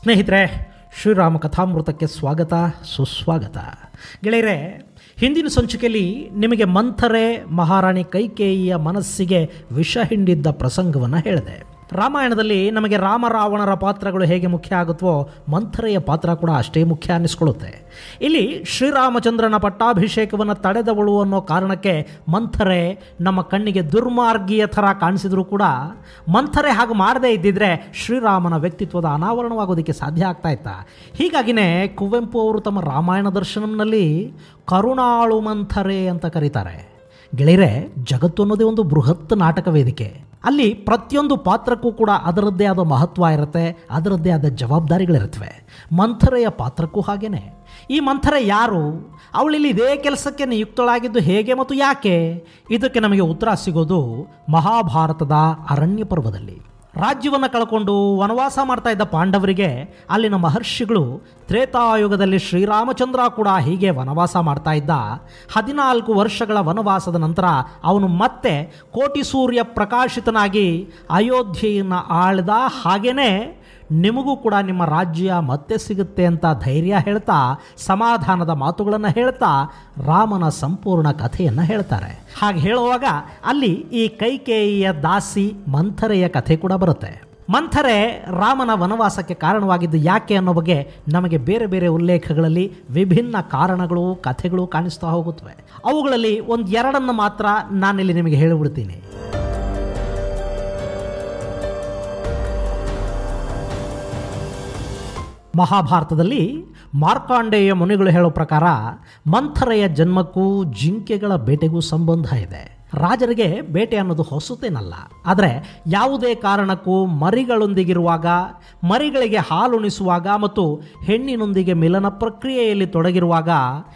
ಸ್ನೇಹಿತರೆ ಶ್ರೀರಾಮ ಕಥಾಮೃತಕ್ಕೆ ಸ್ವಾಗತ ಸುಸ್ವಾಗತ ಗೆಳೆಯರೆ ಹಿಂದಿನ ಸಂಚಿಕೆಯಲ್ಲಿ ನಿಮಗೆ ಮಂಥರೆ ಮಹಾರಾಣಿ ಕೈಕೇಯಿಯ ಮನಸ್ಸಿಗೆ ವಿಷ ಹಿಂಡಿದ್ದ ಪ್ರಸಂಗವನ್ನು ಹೇಳಿದೆ ರಾಮಾಯಣದಲ್ಲಿ ನಮಗೆ ರಾಮರಾವಣರ ಪಾತ್ರಗಳು ಹೇಗೆ ಮುಖ್ಯ ಆಗುತ್ತವೋ ಮಂಥರೆಯ ಪಾತ್ರ ಕೂಡ ಅಷ್ಟೇ ಮುಖ್ಯ ಅನ್ನಿಸ್ಕೊಳ್ಳುತ್ತೆ ಇಲ್ಲಿ ಶ್ರೀರಾಮಚಂದ್ರನ ಪಟ್ಟಾಭಿಷೇಕವನ್ನು ತಡೆದವಳು ಅನ್ನೋ ಕಾರಣಕ್ಕೆ ಮಂಥರೆ ನಮ್ಮ ಕಣ್ಣಿಗೆ ದುರ್ಮಾರ್ಗಿಯ ಥರ ಕಾಣಿಸಿದರೂ ಕೂಡ ಮಂಥರೆ ಹಾಗೆ ಮಾಡದೇ ಇದ್ದಿದ್ರೆ ಶ್ರೀರಾಮನ ವ್ಯಕ್ತಿತ್ವದ ಅನಾವರಣವಾಗೋದಕ್ಕೆ ಸಾಧ್ಯ ಆಗ್ತಾ ಇತ್ತ ಹೀಗಾಗಿನೇ ಕುವೆಂಪು ಅವರು ತಮ್ಮ ರಾಮಾಯಣ ದರ್ಶನಂನಲ್ಲಿ ಕರುಣಾಳು ಮಂಥರೆ ಅಂತ ಕರೀತಾರೆ ಗೆಳೆಯರೆ ಜಗತ್ತು ಅನ್ನೋದೇ ಒಂದು ಬೃಹತ್ ನಾಟಕ ವೇದಿಕೆ ಅಲ್ಲಿ ಪ್ರತಿಯೊಂದು ಪಾತ್ರಕ್ಕೂ ಕೂಡ ಅದರದ್ದೇ ಆದ ಮಹತ್ವ ಇರುತ್ತೆ ಅದರದ್ದೇ ಆದ ಜವಾಬ್ದಾರಿಗಳಿರುತ್ತವೆ ಮಂಥರೆಯ ಪಾತ್ರಕ್ಕೂ ಹಾಗೇನೆ ಈ ಮಂಥರೆ ಯಾರು ಅವಳಿಲ್ಲಿ ಇದೇ ಕೆಲಸಕ್ಕೆ ನಿಯುಕ್ತಳಾಗಿದ್ದು ಹೇಗೆ ಮತ್ತು ಯಾಕೆ ಇದಕ್ಕೆ ನಮಗೆ ಉತ್ತರ ಸಿಗೋದು ಮಹಾಭಾರತದ ಅರಣ್ಯ ಪರ್ವದಲ್ಲಿ ರಾಜ್ಯವನ್ನು ಕಳ್ಕೊಂಡು ವನವಾಸ ಮಾಡ್ತಾ ಇದ್ದ ಪಾಂಡವರಿಗೆ ಅಲ್ಲಿನ ಮಹರ್ಷಿಗಳು ತ್ರೇತಾಯುಗದಲ್ಲಿ ಶ್ರೀರಾಮಚಂದ್ರ ಕೂಡ ಹೀಗೆ ವನವಾಸ ಮಾಡ್ತಾ ಇದ್ದ ಹದಿನಾಲ್ಕು ವರ್ಷಗಳ ವನವಾಸದ ನಂತರ ಅವನು ಮತ್ತೆ ಕೋಟಿ ಸೂರ್ಯ ಪ್ರಕಾಶಿತನಾಗಿ ಅಯೋಧ್ಯೆಯನ್ನು ಆಳ್ದ ಹಾಗೇನೆ ನಿಮಗೂ ಕೂಡ ನಿಮ್ಮ ರಾಜ್ಯ ಮತ್ತೆ ಸಿಗುತ್ತೆ ಅಂತ ಧೈರ್ಯ ಹೇಳ್ತಾ ಸಮಾಧಾನದ ಮಾತುಗಳನ್ನು ಹೇಳ್ತಾ ರಾಮನ ಸಂಪೂರ್ಣ ಕಥೆಯನ್ನು ಹೇಳ್ತಾರೆ ಹಾಗೆ ಹೇಳುವಾಗ ಅಲ್ಲಿ ಈ ಕೈಕೇಯಿಯ ದಾಸಿ ಮಂಥರೆಯ ಕಥೆ ಕೂಡ ಬರುತ್ತೆ ಮಂಥರೆ ರಾಮನ ವನವಾಸಕ್ಕೆ ಕಾರಣವಾಗಿದ್ದು ಯಾಕೆ ಅನ್ನೋ ಬಗ್ಗೆ ನಮಗೆ ಬೇರೆ ಬೇರೆ ಉಲ್ಲೇಖಗಳಲ್ಲಿ ವಿಭಿನ್ನ ಕಾರಣಗಳು ಕಥೆಗಳು ಕಾಣಿಸ್ತಾ ಹೋಗುತ್ತವೆ ಅವುಗಳಲ್ಲಿ ಒಂದು ಎರಡನ್ನು ಮಾತ್ರ ನಾನಿಲ್ಲಿ ನಿಮಗೆ ಹೇಳಿಬಿಡ್ತೀನಿ ಮಹಾಭಾರತದಲ್ಲಿ ಮಾರ್ಕಾಂಡೇಯ ಮುನಿಗಳು ಹೇಳೋ ಪ್ರಕಾರ ಮಂಥರೆಯ ಜನ್ಮಕ್ಕೂ ಜಿಂಕೆಗಳ ಬೇಟೆಗೂ ಸಂಬಂಧ ಇದೆ ರಾಜರಿಗೆ ಬೇಟೆ ಅನ್ನೋದು ಹೊಸತೇನಲ್ಲ ಆದರೆ ಯಾವುದೇ ಕಾರಣಕ್ಕೂ ಮರಿಗಳೊಂದಿಗಿರುವಾಗ ಮರಿಗಳಿಗೆ ಹಾಲುಣಿಸುವಾಗ ಮತ್ತು ಹೆಣ್ಣಿನೊಂದಿಗೆ ಮಿಲನ ಪ್ರಕ್ರಿಯೆಯಲ್ಲಿ ತೊಡಗಿರುವಾಗ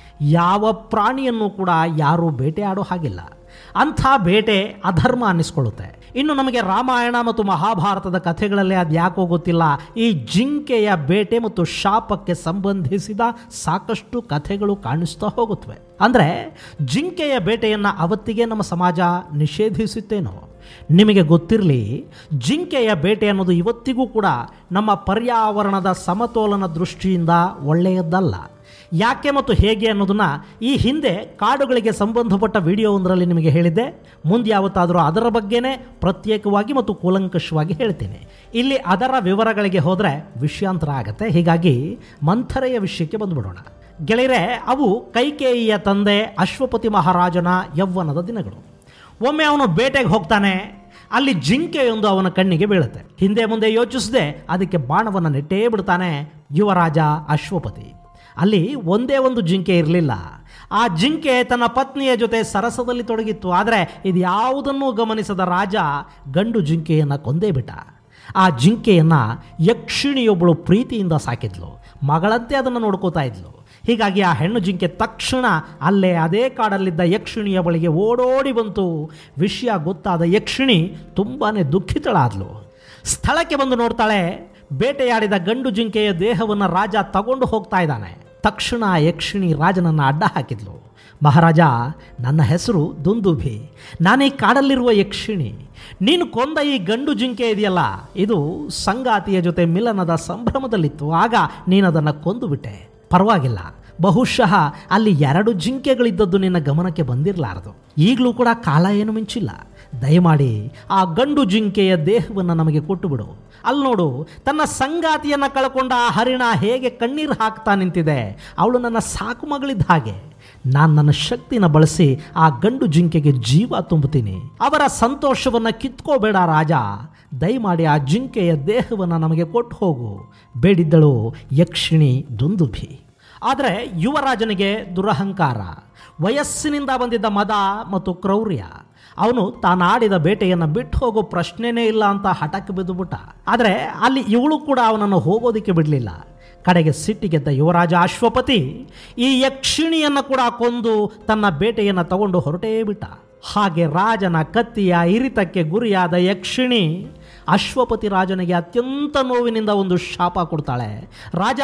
ಯಾವ ಪ್ರಾಣಿಯನ್ನು ಕೂಡ ಯಾರೂ ಬೇಟೆಯಾಡೋ ಹಾಗಿಲ್ಲ ಅಂಥ ಬೇಟೆ ಅಧರ್ಮ ಅನ್ನಿಸ್ಕೊಳ್ಳುತ್ತೆ ಇನ್ನು ನಮಗೆ ರಾಮಾಯಣ ಮತ್ತು ಮಹಾಭಾರತದ ಕಥೆಗಳಲ್ಲಿ ಅದು ಯಾಕೋ ಗೊತ್ತಿಲ್ಲ ಈ ಜಿಂಕೆಯ ಬೇಟೆ ಮತ್ತು ಶಾಪಕ್ಕೆ ಸಂಬಂಧಿಸಿದ ಸಾಕಷ್ಟು ಕಥೆಗಳು ಕಾಣಿಸ್ತಾ ಹೋಗುತ್ತವೆ ಅಂದರೆ ಜಿಂಕೆಯ ಬೇಟೆಯನ್ನು ಅವತ್ತಿಗೆ ನಮ್ಮ ಸಮಾಜ ನಿಷೇಧಿಸುತ್ತೇನೋ ನಿಮಗೆ ಗೊತ್ತಿರಲಿ ಜಿಂಕೆಯ ಬೇಟೆ ಅನ್ನೋದು ಇವತ್ತಿಗೂ ಕೂಡ ನಮ್ಮ ಪರ್ಯಾವರಣದ ಸಮತೋಲನ ದೃಷ್ಟಿಯಿಂದ ಒಳ್ಳೆಯದಲ್ಲ ಯಾಕೆ ಮತ್ತು ಹೇಗೆ ಅನ್ನೋದನ್ನು ಈ ಹಿಂದೆ ಕಾಡುಗಳಿಗೆ ಸಂಬಂಧಪಟ್ಟ ವಿಡಿಯೋ ಒಂದರಲ್ಲಿ ನಿಮಗೆ ಹೇಳಿದ್ದೆ ಮುಂದೆ ಯಾವತ್ತಾದರೂ ಅದರ ಬಗ್ಗೆನೇ ಪ್ರತ್ಯೇಕವಾಗಿ ಮತ್ತು ಕೂಲಂಕಷವಾಗಿ ಹೇಳ್ತೀನಿ ಇಲ್ಲಿ ಅದರ ವಿವರಗಳಿಗೆ ಹೋದರೆ ವಿಷಯಾಂತರ ಆಗತ್ತೆ ಹೀಗಾಗಿ ಮಂಥರೆಯ ವಿಷಯಕ್ಕೆ ಬಂದುಬಿಡೋಣ ಗೆಳೆಯರೆ ಅವು ಕೈಕೇಯಿಯ ತಂದೆ ಅಶ್ವಪತಿ ಮಹಾರಾಜನ ಯೌವನದ ದಿನಗಳು ಒಮ್ಮೆ ಅವನು ಬೇಟೆಗೆ ಹೋಗ್ತಾನೆ ಅಲ್ಲಿ ಜಿಂಕೆಯೊಂದು ಅವನ ಕಣ್ಣಿಗೆ ಬೀಳುತ್ತೆ ಹಿಂದೆ ಮುಂದೆ ಯೋಚಿಸದೆ ಅದಕ್ಕೆ ಬಾಣವನ್ನು ನೆಟ್ಟೇ ಬಿಡ್ತಾನೆ ಯುವರಾಜ ಅಶ್ವಪತಿ ಅಲ್ಲಿ ಒಂದೇ ಒಂದು ಜಿಂಕೆ ಇರಲಿಲ್ಲ ಆ ಜಿಂಕೆ ತನ್ನ ಪತ್ನಿಯ ಜೊತೆ ಸರಸದಲ್ಲಿ ತೊಡಗಿತ್ತು ಆದರೆ ಇದು ಯಾವುದನ್ನೂ ಗಮನಿಸದ ರಾಜ ಗಂಡು ಜಿಂಕೆಯನ್ನು ಕೊಂದೇ ಬಿಟ್ಟ ಆ ಜಿಂಕೆಯನ್ನು ಯಕ್ಷಿಣಿಯೊಬ್ಬಳು ಪ್ರೀತಿಯಿಂದ ಸಾಕಿದ್ಲು ಮಗಳಂತೆ ಅದನ್ನು ನೋಡ್ಕೋತಾ ಇದ್ಲು ಹೀಗಾಗಿ ಆ ಹೆಣ್ಣು ಜಿಂಕೆ ತಕ್ಷಣ ಅಲ್ಲೇ ಅದೇ ಕಾಡಲ್ಲಿದ್ದ ಯಕ್ಷಿಣಿಯ ಬಳಿಗೆ ಓಡೋಡಿ ಬಂತು ವಿಷಯ ಗೊತ್ತಾದ ಯಕ್ಷಿಣಿ ತುಂಬಾ ದುಃಖಿತಳಾದ್ಲು ಸ್ಥಳಕ್ಕೆ ಬಂದು ನೋಡ್ತಾಳೆ ಬೇಟೆಯಾಡಿದ ಗಂಡು ಜಿಂಕೆಯ ದೇಹವನ್ನು ರಾಜ ತಗೊಂಡು ಹೋಗ್ತಾ ಇದ್ದಾನೆ ತಕ್ಷಣ ಯಕ್ಷಿಣಿ ರಾಜನನ್ನು ಅಡ್ಡ ಹಾಕಿದ್ಲು ಮಹಾರಾಜ ನನ್ನ ಹೆಸರು ದುಂದುಭಿ ನಾನೀ ಕಾಡಲ್ಲಿರುವ ಯಕ್ಷಿಣಿ ನೀನು ಕೊಂದ ಈ ಗಂಡು ಜಿಂಕೆ ಇದೆಯಲ್ಲ ಇದು ಸಂಗಾತಿಯ ಜೊತೆ ಮಿಲನದ ಸಂಭ್ರಮದಲ್ಲಿತ್ತು ಆಗ ನೀನದನ್ನು ಕೊಂದು ಬಿಟ್ಟೆ ಪರವಾಗಿಲ್ಲ ಬಹುಶಃ ಅಲ್ಲಿ ಎರಡು ಜಿಂಕೆಗಳಿದ್ದದ್ದು ನಿನ್ನ ಗಮನಕ್ಕೆ ಬಂದಿರಲಾರದು ಈಗಲೂ ಕೂಡ ಕಾಲ ಏನು ಮಿಂಚಿಲ್ಲ ದಯಮಾಡಿ ಆ ಗಂಡು ಜಿಂಕೆಯ ದೇಹವನ್ನು ನಮಗೆ ಕೊಟ್ಟು ಬಿಡು ಅಲ್ಲಿ ನೋಡು ತನ್ನ ಸಂಗಾತಿಯನ್ನು ಕಳ್ಕೊಂಡ ಆ ಹರಿಣ ಹೇಗೆ ಕಣ್ಣೀರು ಹಾಕ್ತಾ ನಿಂತಿದೆ ಅವಳು ನನ್ನ ಸಾಕು ಮಗಳಿದ್ದ ಹಾಗೆ ನಾನು ನನ್ನ ಶಕ್ತಿನ ಬಳಸಿ ಆ ಗಂಡು ಜಿಂಕೆಗೆ ಜೀವ ತುಂಬುತ್ತೀನಿ ಅವರ ಸಂತೋಷವನ್ನು ಕಿತ್ಕೋಬೇಡ ರಾಜ ದಯಮಾಡಿ ಆ ಜಿಂಕೆಯ ದೇಹವನ್ನು ನಮಗೆ ಕೊಟ್ಟು ಹೋಗು ಬೇಡಿದ್ದಳು ಯಕ್ಷಿಣಿ ದುಂದುಭಿ ಆದರೆ ಯುವರಾಜನಿಗೆ ದುರಹಂಕಾರ ವಯಸ್ಸಿನಿಂದ ಬಂದಿದ್ದ ಮದ ಮತ್ತು ಕ್ರೌರ್ಯ ಅವನು ತಾನಾಡಿದ ಬೇಟೆಯನ್ನು ಬಿಟ್ಟು ಹೋಗೋ ಪ್ರಶ್ನೆನೇ ಇಲ್ಲ ಅಂತ ಹಠಕ್ಕೆ ಬಿದ್ದುಬಿಟ್ಟ ಆದರೆ ಅಲ್ಲಿ ಇವಳು ಕೂಡ ಅವನನ್ನು ಹೋಗೋದಕ್ಕೆ ಬಿಡಲಿಲ್ಲ ಕಡೆಗೆ ಸಿಟ್ಟಿಗೆದ್ದ ಯುವರಾಜ ಅಶ್ವಪತಿ ಈ ಯಕ್ಷಿಣಿಯನ್ನು ಕೂಡ ಕೊಂದು ತನ್ನ ಬೇಟೆಯನ್ನು ತಗೊಂಡು ಹೊರಟೇ ಬಿಟ್ಟ ಹಾಗೆ ರಾಜನ ಕತ್ತಿಯ ಇರಿತಕ್ಕೆ ಗುರಿಯಾದ ಯಕ್ಷಿಣಿ ಅಶ್ವಪತಿ ರಾಜನಿಗೆ ಅತ್ಯಂತ ನೋವಿನಿಂದ ಒಂದು ಶಾಪ ಕೊಡ್ತಾಳೆ ರಾಜ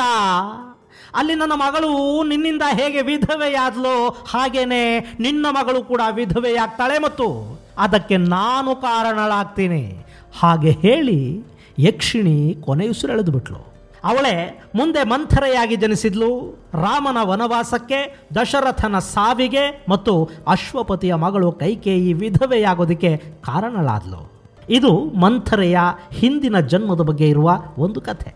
ಅಲ್ಲಿ ನನ್ನ ಮಗಳು ನಿನ್ನಿಂದ ಹೇಗೆ ವಿಧವೆಯಾದ್ಲೋ ಹಾಗೇನೆ ನಿನ್ನ ಮಗಳು ಕೂಡ ವಿಧವೆಯಾಗ್ತಾಳೆ ಮತ್ತು ಅದಕ್ಕೆ ನಾನು ಕಾರಣಳಾಗ್ತೀನಿ ಹಾಗೆ ಹೇಳಿ ಯಕ್ಷಿಣಿ ಕೊನೆಯುಸಿರೆಳೆದು ಬಿಟ್ಲು ಅವಳೇ ಮುಂದೆ ಮಂಥರೆಯಾಗಿ ಜನಿಸಿದ್ಲು ರಾಮನ ವನವಾಸಕ್ಕೆ ದಶರಥನ ಸಾವಿಗೆ ಮತ್ತು ಅಶ್ವಪತಿಯ ಮಗಳು ಕೈಕೇಯಿ ವಿಧವೆಯಾಗೋದಕ್ಕೆ ಕಾರಣಳಾದ್ಲು ಇದು ಮಂಥರೆಯ ಹಿಂದಿನ ಜನ್ಮದ ಬಗ್ಗೆ ಇರುವ ಒಂದು ಕಥೆ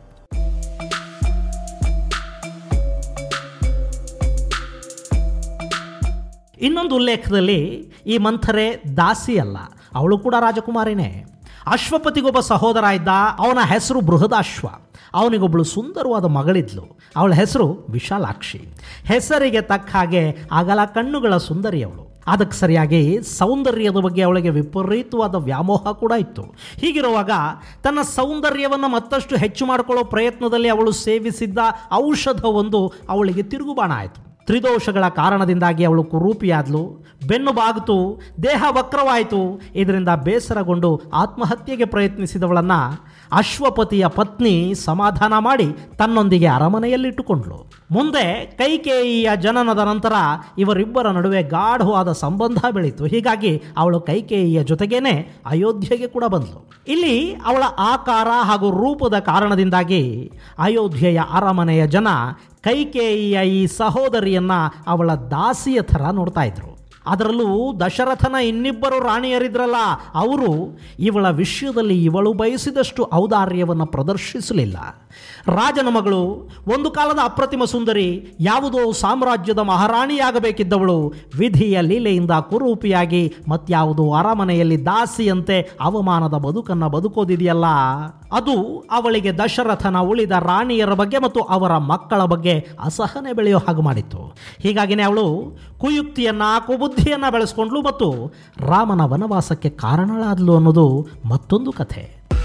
ಇನ್ನೊಂದು ಉಲ್ಲೇಖದಲ್ಲಿ ಈ ಮಂಥರೆ ದಾಸಿ ಅಲ್ಲ ಅವಳು ಕೂಡ ರಾಜಕುಮಾರಿನೇ ಅಶ್ವಪತಿಗೊಬ್ಬ ಸಹೋದರ ಇದ್ದ ಅವನ ಹೆಸರು ಬೃಹದಾಶ್ವ ಅವನಿಗೊಬ್ಬಳು ಸುಂದರವಾದ ಮಗಳಿದ್ಲು ಅವಳ ಹೆಸರು ವಿಶಾಲಾಕ್ಷಿ ಹೆಸರಿಗೆ ತಕ್ಕ ಹಾಗೆ ಆಗಲ ಕಣ್ಣುಗಳ ಸುಂದರಿ ಅವಳು ಅದಕ್ಕೆ ಸರಿಯಾಗಿ ಸೌಂದರ್ಯದ ಬಗ್ಗೆ ಅವಳಿಗೆ ವಿಪರೀತವಾದ ವ್ಯಾಮೋಹ ಕೂಡ ಇತ್ತು ಹೀಗಿರುವಾಗ ತನ್ನ ಸೌಂದರ್ಯವನ್ನು ಮತ್ತಷ್ಟು ಹೆಚ್ಚು ಮಾಡಿಕೊಳ್ಳೋ ಪ್ರಯತ್ನದಲ್ಲಿ ಅವಳು ಸೇವಿಸಿದ್ದ ಔಷಧ ಒಂದು ಅವಳಿಗೆ ತಿರುಗುಬಾಣ ಆಯಿತು ತ್ರಿದೋಷಗಳ ಕಾರಣದಿಂದಾಗಿ ಅವಳು ಕುರೂಪಿಯಾದ್ಲು ಬೆನ್ನು ಬಾಗಿತು ದೇಹ ವಕ್ರವಾಯಿತು ಇದರಿಂದ ಬೇಸರಗೊಂಡು ಆತ್ಮಹತ್ಯೆಗೆ ಪ್ರಯತ್ನಿಸಿದವಳನ್ನು ಅಶ್ವಪತಿಯ ಪತ್ನಿ ಸಮಾಧಾನ ಮಾಡಿ ತನ್ನೊಂದಿಗೆ ಅರಮನೆಯಲ್ಲಿಟ್ಟುಕೊಂಡ್ಳು ಮುಂದೆ ಕೈಕೇಯಿಯ ಜನನದ ನಂತರ ಇವರಿಬ್ಬರ ನಡುವೆ ಗಾಢವಾದ ಸಂಬಂಧ ಬೆಳೀತು ಹೀಗಾಗಿ ಅವಳು ಕೈಕೇಯಿಯ ಜೊತೆಗೇನೆ ಅಯೋಧ್ಯೆಗೆ ಕೂಡ ಬಂದಳು ಇಲ್ಲಿ ಅವಳ ಆಕಾರ ಹಾಗೂ ರೂಪದ ಕಾರಣದಿಂದಾಗಿ ಅಯೋಧ್ಯೆಯ ಅರಮನೆಯ ಜನ ಕೈಕೇಯಿಯ ಈ ಸಹೋದರಿಯನ್ನ ಅವಳ ದಾಸಿಯ ಥರ ನೋಡ್ತಾ ಇದ್ರು ಅದರಲ್ಲೂ ದಶರಥನ ಇನ್ನಿಬ್ಬರು ರಾಣಿಯರಿದ್ರಲ್ಲ ಅವರು ಇವಳ ವಿಷಯದಲ್ಲಿ ಇವಳು ಬಯಸಿದಷ್ಟು ಔದಾರ್ಯವನ್ನು ಪ್ರದರ್ಶಿಸಲಿಲ್ಲ ರಾಜನ ಮಗಳು ಒಂದು ಕಾಲದ ಅಪ್ರತಿಮ ಸುಂದರಿ ಯಾವುದೋ ಸಾಮ್ರಾಜ್ಯದ ಮಹಾರಾಣಿಯಾಗಬೇಕಿದ್ದವಳು ವಿಧಿಯ ಲೀಲೆಯಿಂದ ಕುರೂಪಿಯಾಗಿ ಮತ್ಯಾವುದೋ ಅರಮನೆಯಲ್ಲಿ ದಾಸಿಯಂತೆ ಅವಮಾನದ ಬದುಕನ್ನು ಬದುಕೋದಿದೆಯಲ್ಲ ಅದು ಅವಳಿಗೆ ದಶರಥನ ಉಳಿದ ರಾಣಿಯರ ಬಗ್ಗೆ ಮತ್ತು ಅವರ ಮಕ್ಕಳ ಬಗ್ಗೆ ಅಸಹನೆ ಬೆಳೆಯೋ ಹಾಗೆ ಮಾಡಿತ್ತು ಹೀಗಾಗಿನೇ ಅವಳು ಕುಯುಕ್ತಿಯನ್ನ ಕುಬುದ್ಧಿಯನ್ನ ಬೆಳೆಸ್ಕೊಂಡ್ಲು ಮತ್ತು ರಾಮನ ವನವಾಸಕ್ಕೆ ಕಾರಣಳಾದ್ಲು ಅನ್ನೋದು ಮತ್ತೊಂದು ಕಥೆ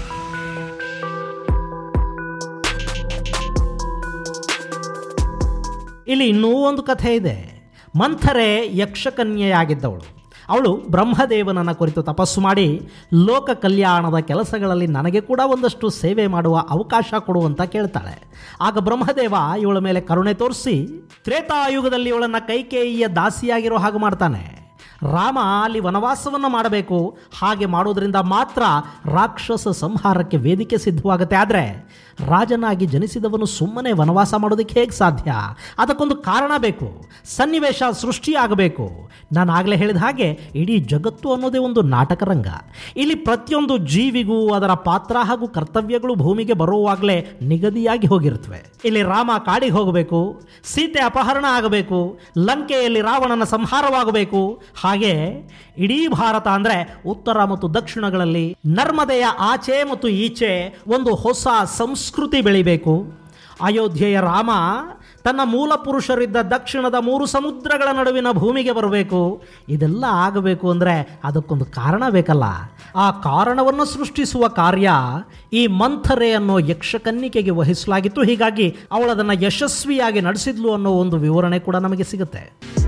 ಇಲ್ಲಿ ಇನ್ನೂ ಒಂದು ಕಥೆ ಇದೆ ಮಂಥರೆ ಯಕ್ಷಕನ್ಯೆಯಾಗಿದ್ದವಳು ಅವಳು ಬ್ರಹ್ಮದೇವನನ್ನ ಕುರಿತು ತಪಸ್ಸು ಮಾಡಿ ಲೋಕ ಕಲ್ಯಾಣದ ಕೆಲಸಗಳಲ್ಲಿ ನನಗೆ ಕೂಡ ಒಂದಷ್ಟು ಸೇವೆ ಮಾಡುವ ಅವಕಾಶ ಕೊಡುವಂತ ಕೇಳ್ತಾಳೆ ಆಗ ಬ್ರಹ್ಮದೇವ ಇವಳ ಮೇಲೆ ಕರುಣೆ ತೋರಿಸಿ ತ್ರೇತಾಯುಗದಲ್ಲಿ ಇವಳನ್ನು ಕೈಕೇಯಿಯ ದಾಸಿಯಾಗಿರೋ ಹಾಗೆ ಮಾಡ್ತಾನೆ ರಾಮ ಅಲ್ಲಿ ವನವಾಸವನ್ನು ಮಾಡಬೇಕು ಹಾಗೆ ಮಾಡೋದ್ರಿಂದ ಮಾತ್ರ ರಾಕ್ಷಸ ಸಂಹಾರಕ್ಕೆ ವೇದಿಕೆ ಸಿದ್ಧವಾಗುತ್ತೆ ಆದರೆ ರಾಜನಾಗಿ ಜನಿಸಿದವನು ಸುಮ್ಮನೆ ವನವಾಸ ಮಾಡೋದಕ್ಕೆ ಹೇಗೆ ಸಾಧ್ಯ ಅದಕ್ಕೊಂದು ಕಾರಣ ಬೇಕು ಸನ್ನಿವೇಶ ಸೃಷ್ಟಿಯಾಗಬೇಕು ನಾನು ಆಗಲೇ ಹೇಳಿದ ಹಾಗೆ ಇಡೀ ಜಗತ್ತು ಅನ್ನೋದೇ ಒಂದು ನಾಟಕ ರಂಗ ಇಲ್ಲಿ ಪ್ರತಿಯೊಂದು ಜೀವಿಗೂ ಅದರ ಪಾತ್ರ ಹಾಗೂ ಕರ್ತವ್ಯಗಳು ಭೂಮಿಗೆ ಬರುವಾಗಲೇ ನಿಗದಿಯಾಗಿ ಹೋಗಿರುತ್ತವೆ ಇಲ್ಲಿ ರಾಮ ಕಾಡಿಗೆ ಹೋಗಬೇಕು ಸೀತೆ ಅಪಹರಣ ಆಗಬೇಕು ಲಂಕೆಯಲ್ಲಿ ರಾವಣನ ಸಂಹಾರವಾಗಬೇಕು ಹಾಗೆ ಇಡೀ ಭಾರತ ಅಂದರೆ ಉತ್ತರ ಮತ್ತು ದಕ್ಷಿಣಗಳಲ್ಲಿ ನರ್ಮದೆಯ ಆಚೆ ಮತ್ತು ಈಚೆ ಒಂದು ಹೊಸ ಸಂಸ್ಕೃತಿ ಬೆಳಿಬೇಕು ಅಯೋಧ್ಯೆಯ ರಾಮ ತನ್ನ ಮೂಲ ಪುರುಷರಿದ್ದ ದಕ್ಷಿಣದ ಮೂರು ಸಮುದ್ರಗಳ ನಡುವಿನ ಭೂಮಿಗೆ ಬರಬೇಕು ಇದೆಲ್ಲ ಆಗಬೇಕು ಅಂದರೆ ಅದಕ್ಕೊಂದು ಕಾರಣ ಬೇಕಲ್ಲ ಆ ಕಾರಣವನ್ನು ಸೃಷ್ಟಿಸುವ ಕಾರ್ಯ ಈ ಮಂಥರೆ ಅನ್ನೋ ಯಕ್ಷಕನ್ನಿಕೆಗೆ ವಹಿಸಲಾಗಿತ್ತು ಹೀಗಾಗಿ ಅವಳದನ್ನು ಯಶಸ್ವಿಯಾಗಿ ನಡೆಸಿದ್ಲು ಅನ್ನೋ ಒಂದು ವಿವರಣೆ ಕೂಡ ನಮಗೆ ಸಿಗುತ್ತೆ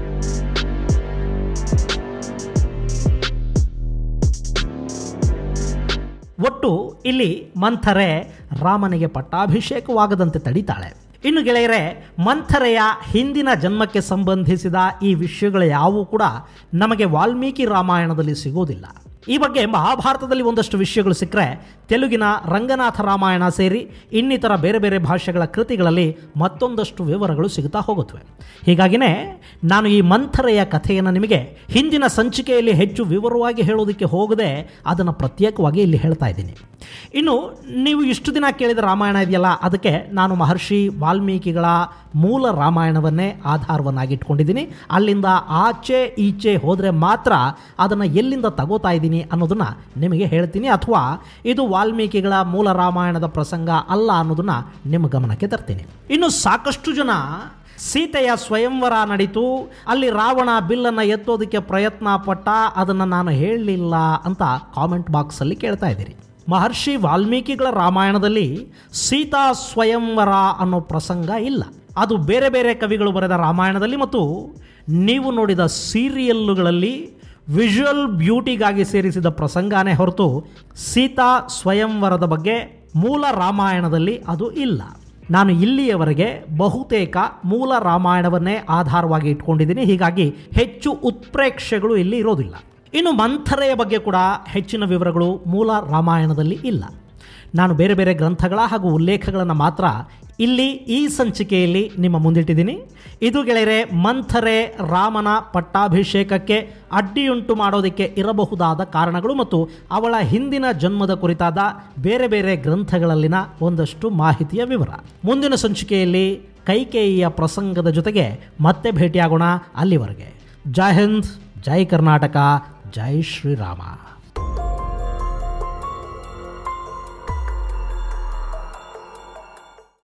ಒಟ್ಟು ಇಲ್ಲಿ ಮಂಥರೆ ರಾಮನಿಗೆ ಪಟ್ಟಾಭಿಷೇಕವಾಗದಂತೆ ತಡಿತಾಳೆ ಇನ್ನು ಗೆಳೆಯರೆ ಮಂಥರೆಯ ಹಿಂದಿನ ಜನ್ಮಕ್ಕೆ ಸಂಬಂಧಿಸಿದ ಈ ವಿಷಯಗಳು ಯಾವುವು ಕೂಡ ನಮಗೆ ವಾಲ್ಮೀಕಿ ರಾಮಾಯಣದಲ್ಲಿ ಸಿಗೋದಿಲ್ಲ ಈ ಬಗ್ಗೆ ಮಹಾಭಾರತದಲ್ಲಿ ಒಂದಷ್ಟು ವಿಷಯಗಳು ಸಿಕ್ಕರೆ ತೆಲುಗಿನ ರಂಗನಾಥ ರಾಮಾಯಣ ಸೇರಿ ಇನ್ನಿತರ ಬೇರೆ ಬೇರೆ ಭಾಷೆಗಳ ಕೃತಿಗಳಲ್ಲಿ ಮತ್ತೊಂದಷ್ಟು ವಿವರಗಳು ಸಿಗುತ್ತಾ ಹೋಗುತ್ತವೆ ಹೀಗಾಗಿನೇ ನಾನು ಈ ಮಂಥರೆಯ ಕಥೆಯನ್ನು ನಿಮಗೆ ಹಿಂದಿನ ಸಂಚಿಕೆಯಲ್ಲಿ ಹೆಚ್ಚು ವಿವರವಾಗಿ ಹೇಳೋದಕ್ಕೆ ಹೋಗದೆ ಅದನ್ನು ಪ್ರತ್ಯೇಕವಾಗಿ ಇಲ್ಲಿ ಹೇಳ್ತಾ ಇದ್ದೀನಿ ಇನ್ನು ನೀವು ಇಷ್ಟು ದಿನ ಕೇಳಿದ ರಾಮಾಯಣ ಇದೆಯಲ್ಲ ಅದಕ್ಕೆ ನಾನು ಮಹರ್ಷಿ ವಾಲ್ಮೀಕಿಗಳ ಮೂಲ ರಾಮಾಯಣವನ್ನೇ ಆಧಾರವನ್ನಾಗಿ ಇಟ್ಕೊಂಡಿದ್ದೀನಿ ಅಲ್ಲಿಂದ ಆಚೆ ಈಚೆ ಹೋದರೆ ಮಾತ್ರ ಅದನ್ನು ಎಲ್ಲಿಂದ ತಗೋತಾ ಇದ್ದೀನಿ ಅನ್ನೋದನ್ನು ನಿಮಗೆ ಹೇಳ್ತೀನಿ ಅಥವಾ ಇದು ವಾಲ್ಮೀಕಿಗಳ ಮೂಲ ರಾಮಾಯಣದ ಪ್ರಸಂಗ ಅಲ್ಲ ಅನ್ನೋದನ್ನು ನಿಮ್ಮ ಗಮನಕ್ಕೆ ತರ್ತೀನಿ ಇನ್ನು ಸಾಕಷ್ಟು ಜನ ಸೀತೆಯ ಸ್ವಯಂವರ ನಡೀತು ಅಲ್ಲಿ ರಾವಣ ಬಿಲ್ಲನ್ನು ಎತ್ತೋದಕ್ಕೆ ಪ್ರಯತ್ನ ಪಟ್ಟ ಅದನ್ನು ನಾನು ಹೇಳಲಿಲ್ಲ ಅಂತ ಕಾಮೆಂಟ್ ಬಾಕ್ಸಲ್ಲಿ ಕೇಳ್ತಾ ಇದ್ದೀರಿ ಮಹರ್ಷಿ ವಾಲ್ಮೀಕಿಗಳ ರಾಮಾಯಣದಲ್ಲಿ ಸೀತಾ ಸ್ವಯಂವರ ಅನ್ನೋ ಪ್ರಸಂಗ ಇಲ್ಲ ಅದು ಬೇರೆ ಬೇರೆ ಕವಿಗಳು ಬರೆದ ರಾಮಾಯಣದಲ್ಲಿ ಮತ್ತು ನೀವು ನೋಡಿದ ಸೀರಿಯಲ್ಲುಗಳಲ್ಲಿ ವಿಜುವಲ್ ಬ್ಯೂಟಿಗಾಗಿ ಸೇರಿಸಿದ ಪ್ರಸಂಗನೇ ಹೊರತು ಸೀತಾ ಸ್ವಯಂವರದ ಬಗ್ಗೆ ಮೂಲ ರಾಮಾಯಣದಲ್ಲಿ ಅದು ಇಲ್ಲ ನಾನು ಇಲ್ಲಿಯವರೆಗೆ ಬಹುತೇಕ ಮೂಲ ರಾಮಾಯಣವನ್ನೇ ಆಧಾರವಾಗಿ ಇಟ್ಕೊಂಡಿದ್ದೀನಿ ಹೀಗಾಗಿ ಹೆಚ್ಚು ಉತ್ಪ್ರೇಕ್ಷೆಗಳು ಇಲ್ಲಿ ಇರೋದಿಲ್ಲ ಇನ್ನು ಮಂಥರೆಯ ಬಗ್ಗೆ ಕೂಡ ಹೆಚ್ಚಿನ ವಿವರಗಳು ಮೂಲ ರಾಮಾಯಣದಲ್ಲಿ ಇಲ್ಲ ನಾನು ಬೇರೆ ಬೇರೆ ಗ್ರಂಥಗಳ ಹಾಗೂ ಉಲ್ಲೇಖಗಳನ್ನು ಮಾತ್ರ ಇಲ್ಲಿ ಈ ಸಂಚಿಕೆಯಲ್ಲಿ ನಿಮ್ಮ ಮುಂದಿಟ್ಟಿದ್ದೀನಿ ಇದು ಗೆಳೆಯರೆ ಮಂಥರೆ ರಾಮನ ಪಟ್ಟಾಭಿಷೇಕಕ್ಕೆ ಅಡ್ಡಿಯುಂಟು ಮಾಡೋದಕ್ಕೆ ಇರಬಹುದಾದ ಕಾರಣಗಳು ಮತ್ತು ಅವಳ ಹಿಂದಿನ ಜನ್ಮದ ಕುರಿತಾದ ಬೇರೆ ಬೇರೆ ಗ್ರಂಥಗಳಲ್ಲಿನ ಒಂದಷ್ಟು ಮಾಹಿತಿಯ ವಿವರ ಮುಂದಿನ ಸಂಚಿಕೆಯಲ್ಲಿ ಕೈಕೇಯಿಯ ಪ್ರಸಂಗದ ಜೊತೆಗೆ ಮತ್ತೆ ಭೇಟಿಯಾಗೋಣ ಅಲ್ಲಿವರೆಗೆ ಜೈ ಹಿಂದ್ ಜೈ ಕರ್ನಾಟಕ ಜೈ ಶ್ರೀರಾಮ